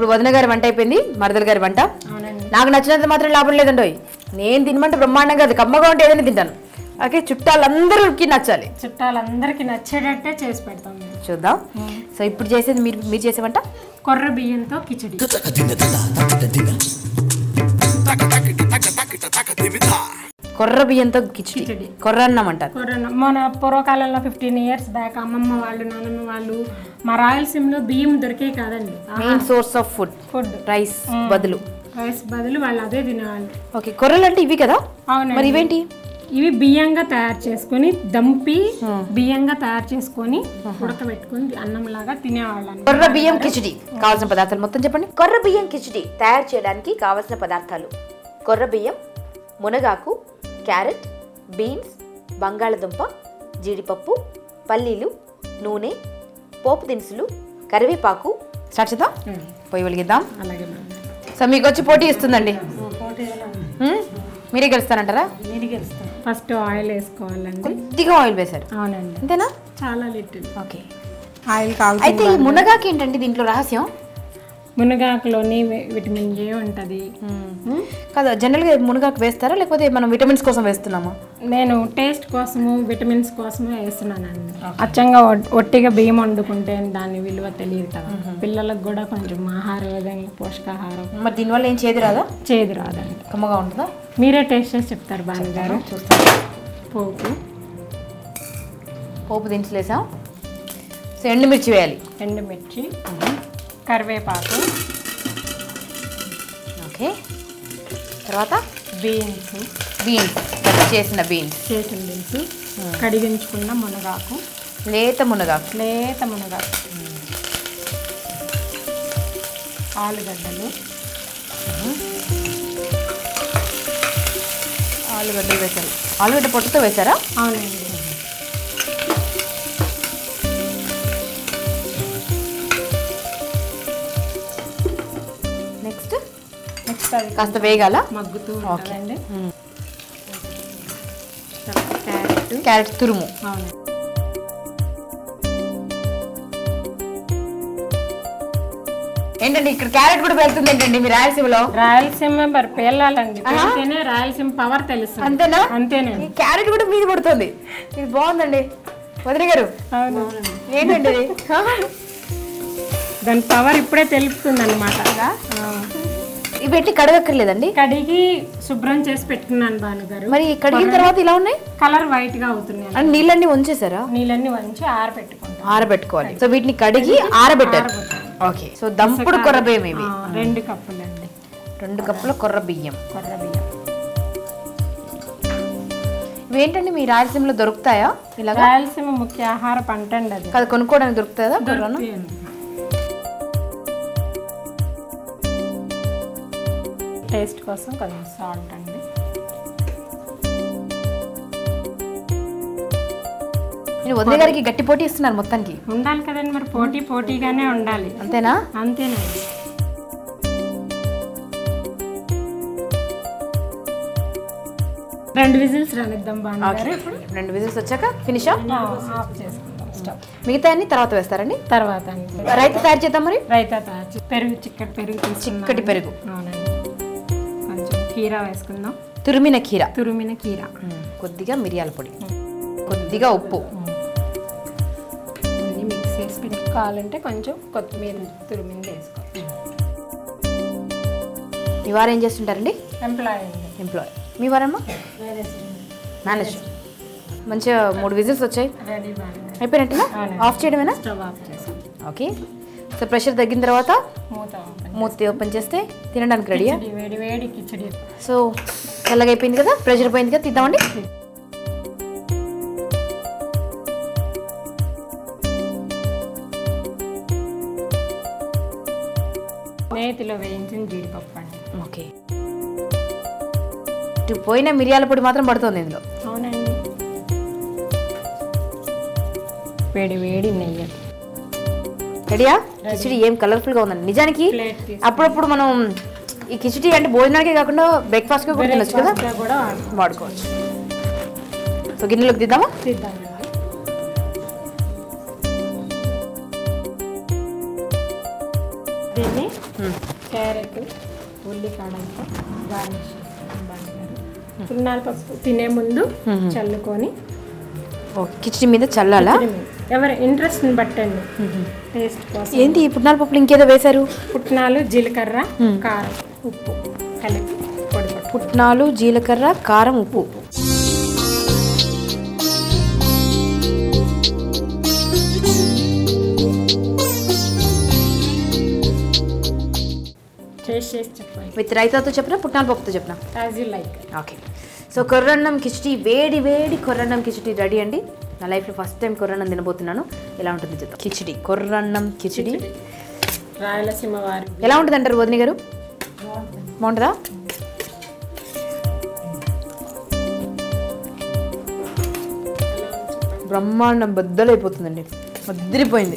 ఇప్పుడు వదిన గారి వంట అయిపోయింది మరదల గారి వంట అవునండి నాకు నచ్చినంత మాత్రం లాభం లేదండి నేను తినమంటే బ్రహ్మాండంగా అది కమ్మగా ఉంటే ఏదైనా తింటాను ఓకే చుట్టాలందరికీ నచ్చాలి చుట్టాలందరికీ నచ్చేటట్టే చేసి పెడతాం మేము చూద్దాం సో ఇప్పుడు చేసేది మీరు మీరు చేసే వంట కొర్ర బియ్యంతో కిచడి కొర్ర బియ్యంతో కిచిడి కిచిడి. కొర్ర అన్నం అంటారు కొర్ర మన పూర్వకాలంలో ఫిఫ్టీన్ ఇయర్స్ బ్యాక్ అమ్మమ్మ వాళ్ళు నాన్నమ్మ వాళ్ళు మా రాయలసీమలో బియ్యం దొరికే కాదండి main source of food food rice బదులు రైస్ బదులు వాళ్ళు అదే తినేవాళ్ళు ఓకే కొర్రలు అంటే ఇవి కదా అవునండి మరి ఇవేంటి ఇవి బియ్యంగా తయారు చేసుకొని దంపి బియ్యంగా తయారు చేసుకొని ఉడకబెట్టుకొని అన్నంలాగా తినేవాళ్ళం కొర్ర బియ్యం కిచిడి కావాల్సిన పదార్థాలు మొత్తం చెప్పండి కొర్ర బియ్యం కిచిడి తయారు చేయడానికి కావాల్సిన పదార్థాలు కొర్ర బియ్యం మునగాకు క్యారెట్ బీన్స్ బంగాళదుంప జీడిపప్పు పల్లీలు నూనె పోపు దినుసులు కరివేపాకు స్టార్ట్ చేద్దాం పొయ్యి వెలిగిద్దాం అలాగే మేడం. సో మీకు వచ్చి పోటీ ఇస్తుందండి పోటీ ఎలా ఉంది? హ్మ్? మీరే గెలుస్తానంటారా మీరు గెలుస్తాం ఫస్ట్ ఆయిల్ వేసుకోవాలండి కొద్దిగా ఆయిల్ వేశారు అవునండి అంతేనా చాలా లిటిల్ ఓకే ఆయిల్ కావాలి అయితే ఈ మునగాకి ఏంటండి దీంట్లో రహస్యం మునగాకులోని వి- విటమిన్ ఏ ఉంటుంది కాదు జనరల్గా మునగాకు వేస్తారా లేకపోతే మనం విటమిన్స్ కోసం వేస్తున్నామా నేను టేస్ట్ కోసము విటమిన్స్ కోసమే వేస్తున్నానండి అచ్చంగా ఒట్- ఒట్టిగా బియ్యం వండుకుంటే దాని విలువ తెలియదు కదా పిల్లలకు కూడా కొంచెం ఆహార విధంగా పోషకాహారం మరి దీనివల్ల ఏం చేదు రాదా చేదు రాదండి కమ్మగా ఉంటుందా మీరే టేస్ట్ చేసి చెప్తారు బాను గారు చూస్తాను పోపు పోపు దినుసులు వేసాం సో ఎండుమిర్చి వేయాలి ఎండుమిర్చి కరివేపాకు ఓకే తర్వాత బీన్స్ బీన్స్ కట్ చేసిన బీన్స్ చేసిన బీన్స్ కడిగించుకున్న మునగాకు లేత మునగాకు లేత మునగాకు ఆలుగడ్డలు ఆలుగడ్డలు వేశారు ఆలుగడ్డ పొట్టుతో వేశారా అవునండి నెక్స్ట్ నెక్స్ట్ అది కాస్త వేగాల మగ్గుతూ ఉంటుందండి క్యారెట్ క్యారెట్ తురుము అవును ఏంటండి ఇక్కడ క్యారెట్ కూడా వెళ్తుంది ఏంటండి మీ రాయలసీమలో రాయలసీమ మరి పేలాలండి పెడితేనే రాయలసీమ పవర్ తెలుసు అంతేనా అంతేనండి ఈ క్యారెట్ కూడా మీద పడుతుంది ఇది బాగుందండి వదిన గారు అవును ఏంటండి ఇది దాని పవర్ ఇప్పుడే తెలుపుతుంది అనమాట ఇవి పెట్టి కడగక్కర్లేదండి కడిగి శుభ్రం చేసి పెట్టుకున్నాను భానుగారు మరి కడిగిన తర్వాత ఇలా ఉన్నాయి కలర్ వైట్ గా అవుతున్నాయి అంటే నీళ్ళన్నీ ఉంచేసారా నీళ్ళన్నీ వంచి ఆరబెట్టుకుంటాం ఆరబెట్టుకోవాలి సో వీటిని కడిగి ఆరబెట్టారు ఓకే సో దంపుడు కొర్ర బియ్యం ఇవి ఆ, రెండు కప్పులండి రెండు కప్పుల కొర్ర బియ్యం కొర్ర బియ్యం ఇవి ఏంటండి మీ రాయలసీమలో దొరుకుతాయా ఇలా రాయలసీమ ముఖ్య ఆహార పంట అండి అది కాదు కొనుక్కోవడానికి దొరుకుతుందా కొర్రను దొరుకుతాయండి. టేస్ట్ కోసం కొంచెం సాల్ట్ అండి నేను వదిన గారికి గట్టి పోటీ ఇస్తున్నారు మొత్తానికి ఉండాలి కదండి మరి పోటీ పోటీగానే ఉండాలి అంతేనా అంతేనండి రెండు విజిల్స్ రానిద్దాం బాగా ఇప్పుడు రెండు విజిల్స్ వచ్చాక ఫినిషా ఆఫ్ చేసుకుందాం స్టవ్ మిగతా అన్ని తర్వాత వేస్తారండి తర్వాత అండి రైతా తయారు చేద్దాం మరి రైతా తయారు చేసి- పెరుగు చిక్కటి పెరుగు తీసుకుందాం చిక్కటి పెరుగు అవునండి కొంచెం కీరా వేసుకుందాం తురిమిన కీర తురిమిన కీరా కొద్దిగా మిరియాల పొడి కొద్దిగా ఉప్పు అన్నీ మిక్స్ చేసి పెట్టుకోవాలంటే కొంచెం కొత్తిమీర తురిమింది వేసుకోవాలి మీ వారు ఏం చేస్తుంటారండి ఎంప్లాయ్ అండి ఎంప్లాయ్ మీ వారమ్మా మేనేజర్ మంచిగా మూడు విజిల్స్ వచ్చాయి రెడీ బాగా అయిపోయినట్టుగా ఆఫ్ చేయడమేనా స్టవ్ ఆఫ్ చేసాం ఓకే సో ప్రెషర్ తగ్గిన తర్వాత మూత ఓపెన్ మూత ఓపెన్ చేస్తే తినడానికి రెడీయా కిచడి వేడి వేడి కిచడి సో చల్లగా అయిపోయింది కదా ప్రెషర్ పోయింది కదా తీద్దామండి నేతిలో వేయించిన జీడిపప్పు అండి ఓకే ఇటు పోయిన మిరియాల పొడి మాత్రం పడుతుంది ఇందులో అవునండి వేడి వేడి నెయ్యి రెడీయా కిచిడి ఏం కలర్ఫుల్గా ఉందండి నిజానికి ప్లేట్ తీసి అప్పుడప్పుడు మనం ఈ కిచిడి అంటే భోజనానికే కాకుండా బ్రేక్ఫాస్ట్గా కూడా తినొచ్చు కదా ఇంకా కూడా వాడుకోవచ్చు. వాడుకోవచ్చు సో గిన్నెలోకి దిద్దామా తీద్దామండి దీన్ని ఉల్లికాడలతో గార్నిష్ చేస్తాం బాగా పుట్నాల పప్పు తినే ముందు చల్లుకొని ఓ కిచిడి మీద చల్లాలా తిరిగి ఎవరి ఇంట్రెస్ట్ని బట్టండి టేస్ట్ కోసం ఏంటి ఈ పుట్నాల పప్పులు ఇంకేదో వేశారు పుట్నాలు జీలకర్ర కారం ఉప్పు కలిపి పొడి పట్టు పుట్నాలు జీలకర్ర కారం ఉప్పు చేసి చేసి చెప్పండి విత్ రైతాతో చెప్పిన పుట్నాల పప్పుతో చెప్పిన as you like okay so కొర్రన్నం కిచిడి వేడి వేడి కొర్రన్నం కిచిడి రెడీ అండి నా లైఫ్లో ఫస్ట్ టైం కొర్రన్నం తినబోతున్నాను ఎలా ఉంటుంది చూద్దాం కిచిడి కొర్రన్నం కిచిడి రాయలసీమ వారి ఎలా ఉంటుంది అంటారు వదిన గారు బాగుంటుందా బ్రహ్మాండం బద్దలైపోతుందండి బద్దరిపోయింది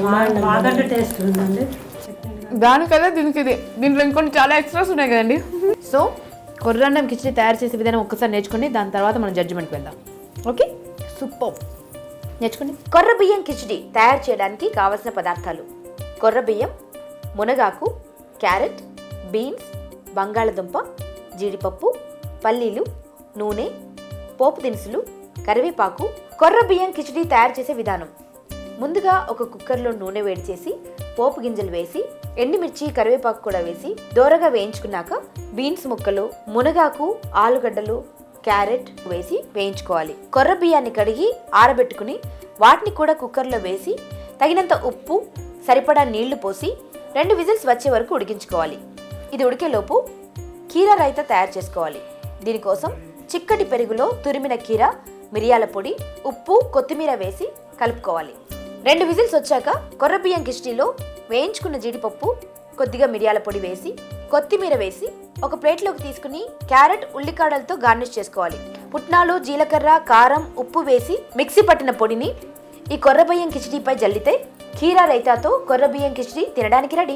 దానికన్నా దీనికి ఇది దీంట్లో ఇంకొన్ని చాలా ఎక్స్ట్రాస్ ఉన్నాయి కదండి సో కొర్రన్నం కిచిడి తయారు చేసే విధానం ఒక్కసారి నేర్చుకోండి దాని తర్వాత మనం జడ్జిమెంట్కి వెళ్దాం ఓకే సూపర్ నేర్చుకోండి కొర్ర బియ్యం కిచిడి తయారు చేయడానికి కావలసిన పదార్థాలు కొర్ర బియ్యం మునగాకు క్యారెట్ బీన్స్ బంగాళదుంప జీడిపప్పు పల్లీలు నూనె పోపు దినుసులు కరివేపాకు కొర్ర బియ్యం కిచిడి తయారు చేసే విధానం ముందుగా ఒక కుక్కర్లో నూనె వేడి చేసి పోపు గింజలు వేసి ఎండుమిర్చి కరివేపాకు కూడా వేసి దోరగా వేయించుకున్నాక బీన్స్ ముక్కలు మునగాకు ఆలుగడ్డలు క్యారెట్ వేసి వేయించుకోవాలి కొర్ర బియ్యాన్ని కడిగి ఆరబెట్టుకుని వాటిని కూడా కుక్కర్లో వేసి తగినంత ఉప్పు సరిపడా నీళ్లు పోసి రెండు విజిల్స్ వచ్చే వరకు ఉడికించుకోవాలి ఇది ఉడికేలోపు కీరా రైత తయారు చేసుకోవాలి దీనికోసం చిక్కటి పెరుగులో తురిమిన కీర మిరియాల పొడి ఉప్పు కొత్తిమీర వేసి కలుపుకోవాలి రెండు విజిల్స్ వచ్చాక కొర్ర బియ్యం కిష్టిలో వేయించుకున్న జీడిపప్పు కొద్దిగా మిరియాల పొడి వేసి కొత్తిమీర వేసి ఒక ప్లేట్లోకి తీసుకుని క్యారెట్ ఉల్లికాడలతో గార్నిష్ చేసుకోవాలి పుట్నాలు జీలకర్ర కారం ఉప్పు వేసి మిక్సీ పట్టిన పొడిని ఈ కొర్ర బియ్యం కిచిడీపై జల్లితే కీరా రైతాతో కొర్ర బియ్యం కిచిడి తినడానికి రెడీ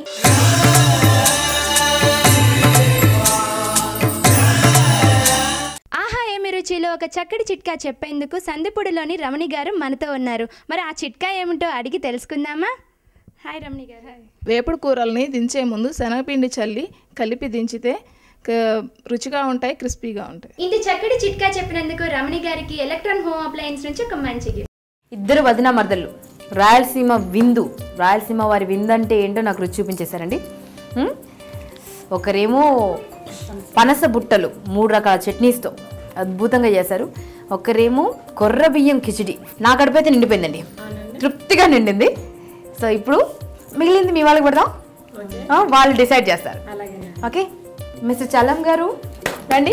ఆహా ఏమి రుచిలో ఒక చక్కటి చిట్కా చెప్పేందుకు సందిపూడిలోని రమణి గారు మనతో ఉన్నారు మరి ఆ చిట్కా ఏమిటో అడిగి తెలుసుకుందామా హాయ్ రమణి గారు హాయ్ వేపుడు కూరల్ని దించే ముందు శనగపిండి చల్లి కలిపి దించితే క- రుచిగా ఉంటాయి క్రిస్పీగా ఉంటాయి ఇంటి చక్కటి చిట్కా చెప్పినందుకు రమణి గారికి ఎలక్ట్రాన్ హోమ్ అప్లయన్స్ నుంచి ఒక మంచి gift. ఇద్దరు వదిన మరదళ్ళు రాయలసీమ విందు రాయలసీమ వారి విందు అంటే ఏంటో నాకు రుచి చూపించేశారండి ఉం? ఒకరేమో పనస బుట్టలు మూడు రకాల చట్నీస్తో అద్భుతంగా చేశారు ఒకరేమో కొర్ర బియ్యం కిచిడి నా కడుపైతే నిండిపోయిందండి తృప్తిగా నిండింది సో ఇప్పుడు మిగిలింది మీ వాళ్ళకి పెడదాం ఆ, వాళ్ళు డిసైడ్ చేస్తారు అలాగే ఓకే మిస్టర్ చలం గారు రండి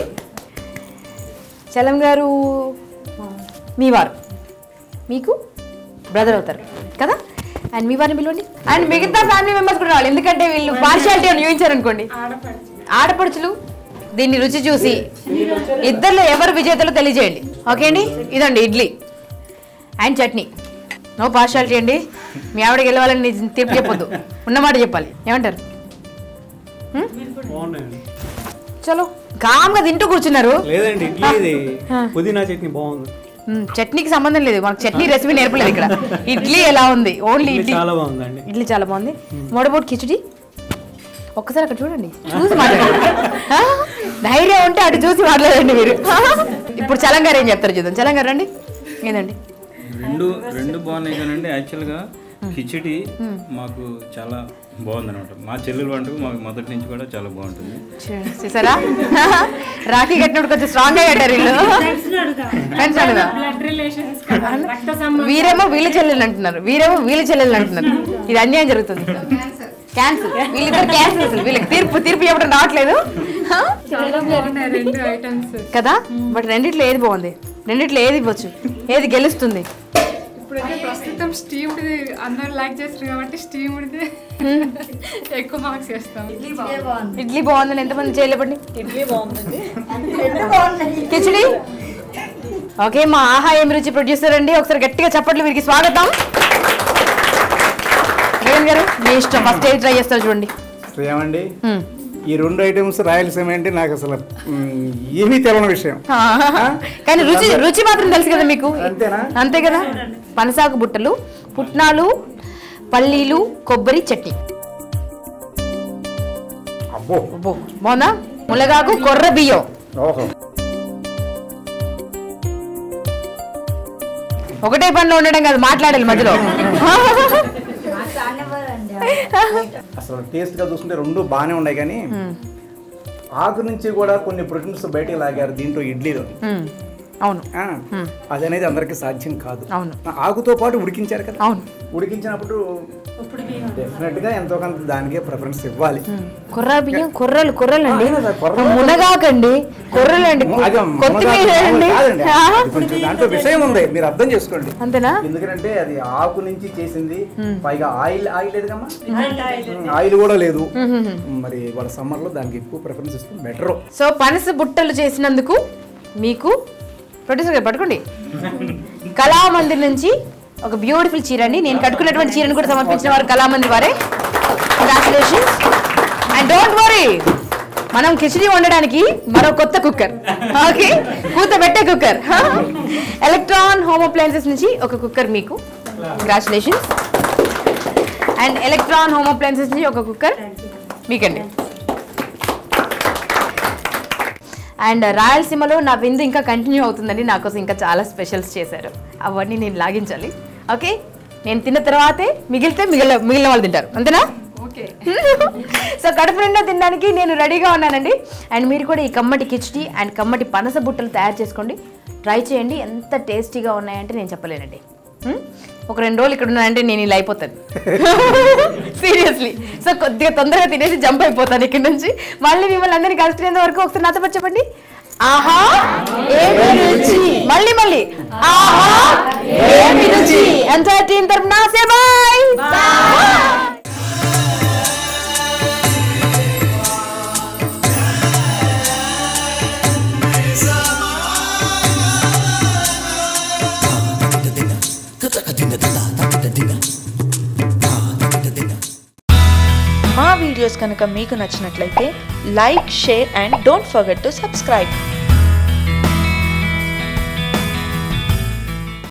చలం గారు మీ వారు మీకు బ్రదర్ అవుతారు కదా అండ్ మీ వారిని పిలవండి అండ్ మిగతా ఫ్యామిలీ మెంబర్స్ కూడా రావాలి ఎందుకంటే వీళ్ళు పార్షియాలిటీ అని ఊహించారు అనుకోండి ఆడపడుచులు దీన్ని రుచి చూసి ఇద్దరిలో ఎవరు విజేతలో తెలియజేయండి ఓకే అండి ఇదండి idli and chutney no partiality అండి మీ ఆవిడ గెలవాలని నిజం తీర్పు చెప్పొద్దు ఉన్నమాట చెప్పాలి ఏమంటారు బాగున్నాయండి చలో కామ్గా తింటూ కూర్చున్నారు లేదండి ఇడ్లీ ఇది పుదీనా చట్నీ బాగుంది మ్మ్, చట్నీకి సంబంధం లేదు మనకు చట్నీ రెసిపీ నేర్పలేదు ఇక్కడ ఇడ్లీ ఎలా ఉంది ఓన్లీ ఇడ్లీ ఇడ్లీ చాలా బాగుందండి ఇడ్లీ చాలా బాగుంది మోడబోట్ కిచిడి ఒక్కసారి అక్కడ చూడండి చూసి మాట్లాడండి ఆ? ధైర్యం ఉంటే అటు చూసి మాట్లాడండి మీరు ఇప్పుడు చలంగారు ఏం చెప్తారు చూద్దాం చలంగారు రండి ఏందండి రెండు రెండు బాగున్నాయి కానండి యాక్చువల్గా కిచిడి మాకు చాలా బాగుంది అనమాట మా చెల్లెలు వంటకు మాకు మొదటి నుంచి కూడా చాలా బాగుంటుంది చూడండి, చూసారా రాఖీ కట్టినప్పుడు కొంచెం స్ట్రాంగ్ గా కట్టారు వీళ్ళు ఫ్రెండ్స్ అడుగుదా బ్లడ్ రిలేషన్స్ కదా రక్త సంబంధం వీరేమో వీళ్ళ చెల్లెలు అంటున్నారు వీరేమో వీళ్ళ చెల్లెలు అంటున్నారు ఇది అన్యాయం జరుగుతుంది క్యాన్సిల్ వీళ్ళిద్దరు క్యాన్సిల్ అసలు వీళ్ళకి తీర్పు తీర్పు చెప్పడం రావట్లేదు హా? చాలా బాగున్నాయి రెండు ఐటమ్స్ కదా బట్ రెండిట్లో ఏది బాగుంది రెండిట్లో ఏది ఇవ్వచ్చు ఏది గెలుస్తుంది ఇప్పుడైతే ప్రస్తుతం స్టీమ్డ్ అందరూ లైక్ చేస్తారు కాబట్టి స్టీమ్డ్ ఎక్కువ మార్క్స్ వేస్తాం ఇడ్లీ బాగుందని ఎంతమంది చేయలేపండి ఇడ్లీ బాగుంది కిచిడి ఓకే మా ఆహా ఏమి రుచి ప్రొడ్యూసర్ అండి ఒకసారి గట్టిగా చప్పట్లు వీరికి స్వాగతం రేవణ్ గారు మీ ఇష్టం ఫస్ట్ ఏది ట్రై చేస్తారు చూడండి ఏమండి హ్మ్. ఈ రెండు ఐటమ్స్ రాయలసీమ అంటే నాకు అసలు మ్, ఏమీ తెలియని విషయం కానీ రుచి రుచి మాత్రం తెలుసు కదా మీకు అంతేనా? అంతే కదా పనసాకు బుట్టలు పుట్నాలు పల్లీలు కొబ్బరి చట్నీ అబ్బో అబ్బో, బాగుందా మునగాకు కొర్ర బియ్యం ఓహో ఒకటే పనిలో ఉండడం కాదు మాట్లాడాలి మధ్యలో అసలు టేస్ట్గా చూసుకుంటే రెండు బాగానే ఉన్నాయి కానీ ఆకు నుంచి కూడా కొన్ని ప్రోటీన్స్ బయటికి లాగారు దీంట్లో ఇడ్లీలో మ్మ్. అవును ఆ, అది అనేది అందరికీ సాధ్యం కాదు అవును. ఆకుతో పాటు ఉడికించారు కదా అవును. ఉడికించినప్పుడు డెఫినెట్ గా ఎంతో కొంత దానికే ప్రిఫరెన్స్ ఇవ్వాలి కొర్ర బియ్యం కొర్రలు కొర్రలు అండి అవును, అది కొర్రలు. మునగాకండి కొర్రలు అండి అది కొత్తిమీర మునగాకు అండి కాదండి. అది కొంచెం దాంట్లో విషయం ఉంది మీరు అర్థం చేసుకోండి అంతేనా ఎందుకంటే అది ఆకు నుంచి చేసింది పైగా ఆయిల్ ఆయిల్ లేదు కమ్మా ఆయిల్ కూడా లేదు మరి వాళ్ళ సమ్మర్ లో దానికి ఎక్కువ ప్రిఫరెన్స్ ఇస్తే బెటర్ సో పనస బుట్టలు చేసినందుకు మీకు ప్రొడ్యూసర్ గారు పట్టుకోండి కళామందిర్ నుంచి ఒక బ్యూటిఫుల్ చీర అండి నేను కట్టుకున్నటువంటి చీరను కూడా సమర్పించిన వారు కళామందిర్ వారే కంగ్రాచులేషన్స్ అండ్ డోంట్ వరీ మనం కిచడీ వండడానికి మరో కొత్త కుక్కర్ ఓకే కూత పెట్టే కుక్కర్ ఎలక్ట్రాన్ హోమ్ అప్లయన్సెస్ నుంచి ఒక కుక్కర్ మీకు congratulations and electron home appliances నుంచి ఒక కుక్కర్ మీకండి అండ్ రాయలసీమలో నా విందు ఇంకా కంటిన్యూ అవుతుందండి నా కోసం ఇంకా చాలా స్పెషల్స్ చేశారు అవన్నీ నేను లాగించాలి ఓకే నేను తిన్న తర్వాతే మిగిలితే మిగిలిన మిగిలిన వాళ్ళు తింటారు అంతేనా ఓకే సో కడుపు నిండా తినడానికి నేను రెడీగా ఉన్నానండి అండ్ మీరు కూడా ఈ కమ్మటి కిచడీ అండ్ కమ్మటి పనస బుట్టలు తయారు చేసుకోండి ట్రై చేయండి ఎంత టేస్టీగా ఉన్నాయంటే నేను చెప్పలేనండి హ్మ్? ఒక రెండు రోజులు ఇక్కడ ఉన్నానంటే నేను ఇలా అయిపోతాను సీరియస్లీ సో కొద్దిగా తొందరగా తినేసి జంప్ అయిపోతాను ఇక్కడ నుంచి మళ్ళీ మిమ్మల్ని అందరినీ కలుసుకునేంత వరకు ఒకసారి నాతో పాటు చెప్పండి ఆహా ఏమి రుచి మళ్ళీ మళ్ళీ ఆహా ఏమి రుచి ఎంటైర్ టీం తరఫున సే బాయ్ మా వీడియోస్ కనుక మీకు నచ్చినట్లయితే like share and don't forget to subscribe